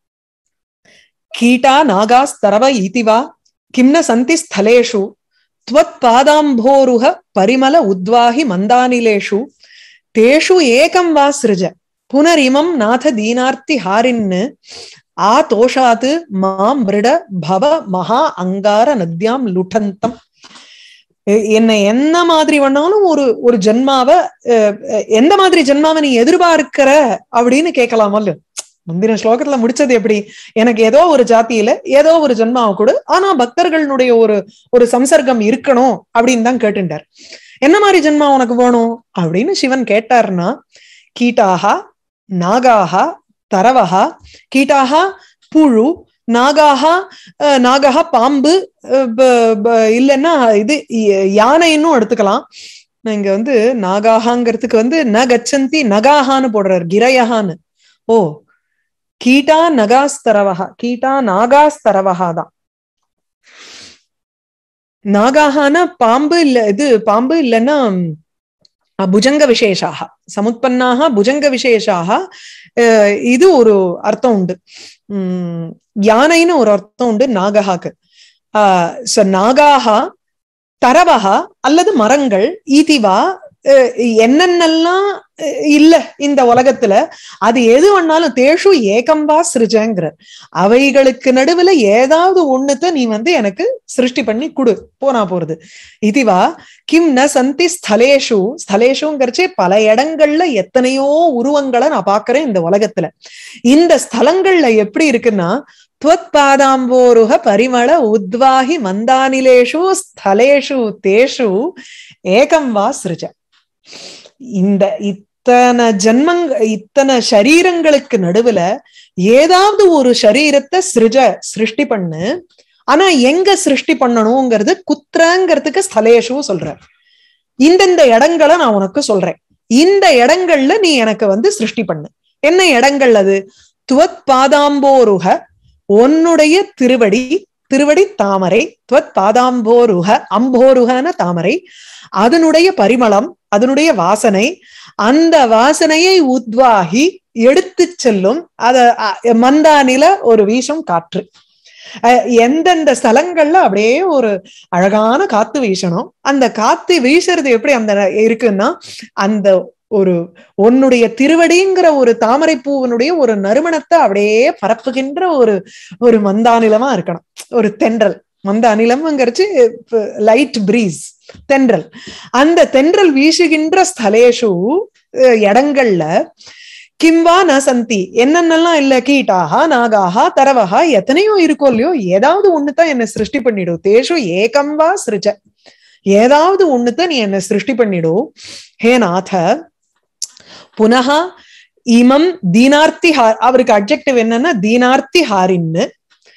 கீட்டா நாகாஸ்தரவ இதிவா கிம்ன சந்தி ஸ்தலேஷு त्वत् பாதாம்போருக பரிமல உத்வாகி மந்தானிலேஷு தேஷு ஏகம் வா சிருஜ புனரிமம் நாத தீனார்த்தி ஹாரின்னு ஆ தோஷாத்து மாம் மிருட பவ மகா அங்கார நத்யாம் லுட்டந்தம் எ- என்னை என்ன மாதிரி வேணாலும் ஒரு ஒரு ஜென்மாவ அஹ், அஹ், எந்த மாதிரி ஜென்மாவை நீ எதிர்பார்க்கிற அப்படின்னு கேட்கலாமா இல்லையோ முந்தின ஸ்லோகத்துல முடிச்சது எப்படி எனக்கு ஏதோ ஒரு ஜாத்தியில ஏதோ ஒரு ஜென்மாவை கொடு ஆனா பக்தர்களுடைய ஒரு ஒரு சம்சர்க்கம் இருக்கணும் அப்படின்னு தான் கேட்டுட்டார் என்ன மாதிரி ஜென்மா உனக்கு வேணும் அப்படின்னு சிவன் கேட்டார்னா கீட்டாகா நாகாகா தரவகா கீட்டாகா புழு நாகாகா அஹ், நாகா பாம்பு அஹ், ப- ப- இல்லைன்னா இது ய- யானைன்னும் எடுத்துக்கலாம் இங்க வந்து நாகாகாங்கிறதுக்கு வந்து ந கச்சந்தி நகாகான்னு போடுறாரு கிரயகான்னு ஓ கீட்டா நகாஸ்தரவகா கீட்டா நாகாஸ்தரவகா தான் நாகாகான பாம்பு இல்ல இது பாம்பு இல்லைன்னா அஹ், புஜங்க விசேஷாக சமுத்பன்னாக புஜங்க விசேஷாக அஹ், இது ஒரு அர்த்தம் உண்டு உம் யானைன்னு ஒரு அர்த்தம் உண்டு நாகஹாக்கு ஆஹ் so நாகாகா தரவகா அல்லது மரங்கள் ஈதிவா அஹ், என்னென்னலாம் இல்ல இந்த உலகத்துல அது எது வேணாலும் தேஷு ஏகம்பா சிருஜங்கிற அவைகளுக்கு நடுவுல ஏதாவது ஒண்ணுத்த நீ வந்து எனக்கு சிருஷ்டி பண்ணி கொடு போனா போறது இதுவா கிம் ந சந்தி ஸ்தலேஷு ஸ்தலேஷுங்கிறச்சே பல இடங்கள்ல எத்தனையோ உருவங்களை நான் பாக்குறேன் இந்த உலகத்துல இந்த ஸ்தலங்கள்ல எப்படி இருக்குன்னா त्वत्पादाम्बोरुह परिमळ उद्वाहि மந்தானிலேஷு ஸ்தலேஷு தேஷு ஏகம் வா சிருஜ இந்த இத்தனை ஜன்மங்க இத்தனை சரீரங்களுக்கு நடுவுல ஏதாவது ஒரு சரீரத்தை சிருஜ சிருஷ்டி பண்ணு ஆனா எங்க சிருஷ்டி பண்ணணுங்கிறது குத்திரங்கிறதுக்கு ஸ்தலேஷு சொல்ற இந்தந்த இடங்களை நான் உனக்கு சொல்றேன் இந்த இடங்கள்ல நீ எனக்கு வந்து சிருஷ்டி பண்ணு என்ன இடங்கள் அது துவத் பாதாம்போருக உன்னுடைய திருவடி திருவடி தாமரை துவத் பாதாம்போருக அம்போருகன தாமரை அதனுடைய பரிமளம் அதனுடைய வாசனை அந்த வாசனையை உத்வாகி எடுத்து செல்லும் அத மந்தானில ஒரு வீசும் காற்று எந்தெந்த ஸ்தலங்கள்ல அப்படியே ஒரு அழகான காத்து வீசணும் அந்த காத்து வீசுறது எப்படி அந்த இருக்குன்னா அந்த ஒரு உன்னுடைய திருவடிங்கிற ஒரு தாமரை பூவனுடைய ஒரு நறுமணத்தை அப்படியே பரப்புகின்ற ஒரு ஒரு மந்தானிலமா இருக்கணும் ஒரு தென்றல் மந்த அனிலம்ங்கிறச்சு லைட் பிரீஸ் தென்றல் அந்த தென்றல் வீசுகின்ற ஸ்தலேஷு இடங்கள்ல கிம்வா ந சந்தி என்னென்னலாம் இல்ல கீட்டாகா நாகாகா தரவகா எத்தனையோ இருக்கோ இல்லையோ ஏதாவது ஒண்ணுதான் என்ன சிருஷ்டி பண்ணிடும் தேஷு ஏகம்வா சிருஜ ஏதாவது ஒண்ணுதான் நீ என்ன சிருஷ்டி பண்ணிடும் ஹே நாத புனக இமம் தீனார்த்தி ஹார் அவருக்கு அப்ஜெக்டிவ் என்னன்னா தீனார்த்தி ஹாரின்னு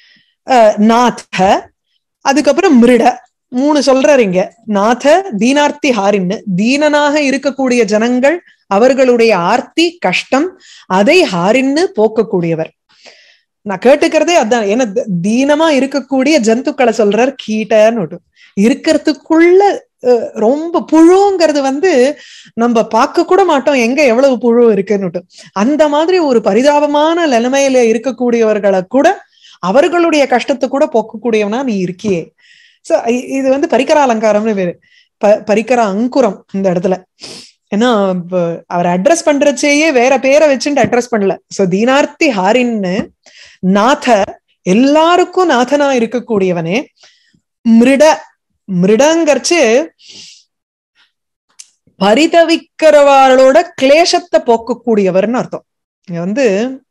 நாத அதுக்கப்புறம் மிருட மூணு சொல்றாரு இங்க நாத தீனார்த்தி ஹாரின்னு தீனனாக இருக்கக்கூடிய ஜனங்கள் அவர்களுடைய ஆர்த்தி கஷ்டம் அதை ஹாரின்னு போக்கக்கூடியவர் நான் கேட்டுக்கிறதே அதான் ஏன்னா தீனமா இருக்கக்கூடிய ஜந்துக்களை சொல்றார் கீட்டன்னு இருக்கிறதுக்குள்ள ரொம்ப புழுங்கிறது வந்து நம்ம பார்க்க கூட மாட்டோம் எங்க எவ்வளவு புழு இருக்குன்னு அந்த மாதிரி ஒரு பரிதாபமான நிலைமையில இருக்கக்கூடியவர்களை கூட அவர்களுடைய கஷ்டத்தை கூட போக்கக்கூடியவனா நீ இருக்கியே சோ இது வந்து பரிக்கர அலங்காரம்னு பேரு ப பரிக்கர அங்குரம் இந்த இடத்துல ஏன்னா அவர் அட்ரஸ் பண்றச்சேயே வேற பேரை வச்சுட்டு அட்ரஸ் பண்ணல சோ தீனார்த்தி ஹாரின்னு நாத எல்லாருக்கும் நாதனா இருக்கக்கூடியவனே மிருட மிருடங்கர்ச்சு பரிதவிக்கிறவாளோட கிளேசத்தை போக்கக்கூடியவர்னு அர்த்தம் இங்க வந்து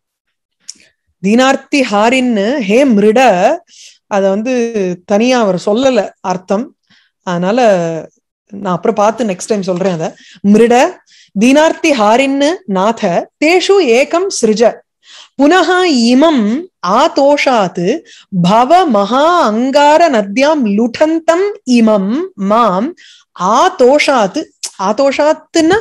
தீனார்த்தி ஹாரின்னு ஹே மிருட அத வந்து தனியா அவர் சொல்லல அர்த்தம் அதனால நான் அப்புறம் பார்த்து நெக்ஸ்ட் டைம் சொல்றேன் அத மிருட தீனார்த்தி ஹாரின்னு நாத தேஷு ஏகம் சிருஜ புனः இமம் ஆதோஷாத் பவ மகா அங்கார நத்யாம் லுடந்தம் இமம் மாம் ஆதோஷாத் ஆதோஷாத்துன்னா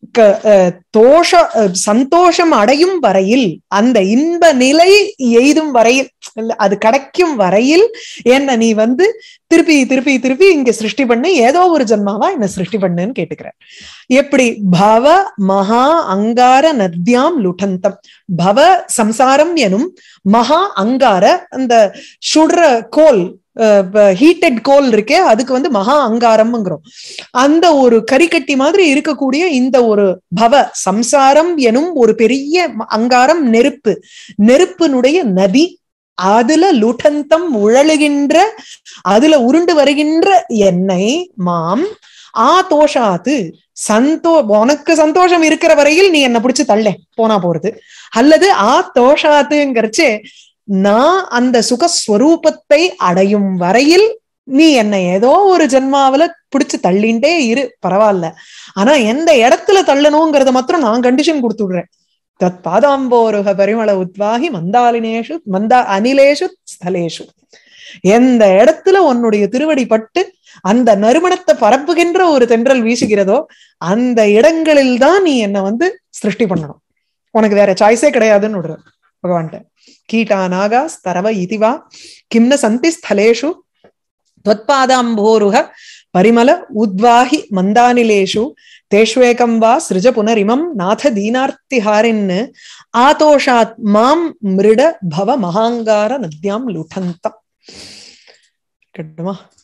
தோஷ சந்தோஷம் அடையும் வரையில் அந்த இன்ப நிலை எய்தும் வரையில் அது கிடைக்கும் வரையில் என்ன நீ வந்து திருப்பி திருப்பி திருப்பி இங்க சிருஷ்டி பண்ணு ஏதோ ஒரு ஜென்மாவா என்ன சிருஷ்டி பண்ணுன்னு கேட்டுக்கிற எப்படி பவ மகா அங்கார நத்யாம் லுடந்தம் பவ சம்சாரம் எனும் மகா அங்கார அந்த சுடுற கோல் ஹீட்டட் கோல் இருக்கே அதுக்கு வந்து மகா அங்காரம்ங்கிறோம் அந்த ஒரு கரிக்கட்டி மாதிரி இருக்கக்கூடிய இந்த ஒரு பவ சம்சாரம் எனும் ஒரு பெரிய அங்காரம் நெருப்பு நெருப்பினுடைய நதி அதுல லுடந்தம் உழலுகின்ற அதுல உருண்டு வருகின்ற எண்ணெய் மாம் ஆ தோஷாத்து சந்தோ உனக்கு சந்தோஷம் இருக்கிற வரையில் நீ என்ன பிடிச்சு தள்ள போனா போறது அல்லது ஆ தோஷாத்துங்கிறச்சே நான் அந்த சுகஸ்வரூபத்தை அடையும் வரையில் நீ என்னை ஏதோ ஒரு ஜென்மாவில பிடிச்சு தள்ளிண்டே இரு பரவாயில்ல ஆனா எந்த இடத்துல தள்ளணுங்கிறத மாத்திரம் நான் கண்டிஷன் கொடுத்துடுறேன் தத் பாதாம்போருக பரிமள உத்வாகி மந்தாலினேஷு மந்தா அனிலேஷு ஸ்தலேஷு எந்த இடத்துல உன்னுடைய திருவடி பட்டு அந்த நறுமணத்தை பரப்புகின்ற ஒரு தென்றல் வீசுகிறதோ அந்த இடங்களில் தான் நீ என்ன வந்து சிருஷ்டி பண்ணணும் உனக்கு வேற சாய்ஸே கிடையாதுன்னு விடுற பகவான்கிட்ட கீட்டா நாகா ஸ்தரவ இதுவா கிம்ன சந்தி ஸ்தலேஷு त्वत्पादाम्भोरुह परिमल उद्वाहि मन्दानिलेषु तेष्वेकं वा सृज पुनरिमं नाथ दीनार्तिहारिन् आतोषात् मां मृड भव महाङ्गार नद्यां लुठन्तम्